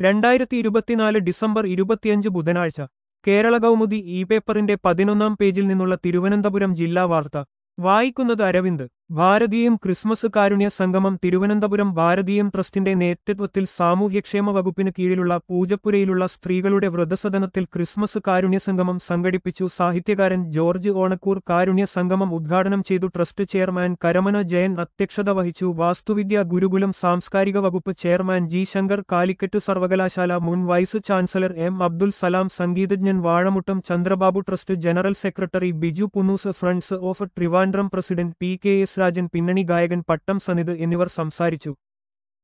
രണ്ടായിരത്തി ഇരുപത്തിനാല് ഡിസംബർ ഇരുപത്തിയഞ്ച് ബുധനാഴ്ച കേരള കൗമുദി ഇ പേപ്പറിന്റെ പതിനൊന്നാം പേജിൽ നിന്നുള്ള തിരുവനന്തപുരം ജില്ലാ വാർത്ത വായിക്കുന്നത് അരവിന്ദ് ഭാരതീയം ക്രിസ്മസ് കാരുണ്യ സംഗമം തിരുവനന്തപുരം ഭാരതീയം ട്രസ്റ്റിന്റെ നേതൃത്വത്തിൽ സാമൂഹ്യക്ഷേമ വകുപ്പിന് കീഴിലുള്ള പൂജപ്പുരയിലുള്ള സ്ത്രീകളുടെ വ്രതസദനത്തിൽ ക്രിസ്മസ് കാരുണ്യ സംഗമം സംഘടിപ്പിച്ചു സാഹിത്യകാരൻ ജോർജ് ഓണക്കൂർ കാരുണ്യ സംഗമം ഉദ്ഘാടനം ചെയ്തു ട്രസ്റ്റ് ചെയർമാൻ കരമന ജയൻ അധ്യക്ഷത വഹിച്ചു വാസ്തുവിദ്യ ഗുരുകുലം സാംസ്കാരിക വകുപ്പ് ചെയർമാൻ ജി ശങ്കർ കാലിക്കറ്റ് സർവകലാശാല മുൻ vice chancellor M Abdul Salam സംഗീതജ്ഞൻ Vazhamuttam Chandrababu trust general secretary Biju Punnoose friends of Trivandrum president P K S Rajan പിന്നണി ഗായകൻ പട്ടം സനിത് എന്നിവർ സംസാരിച്ചു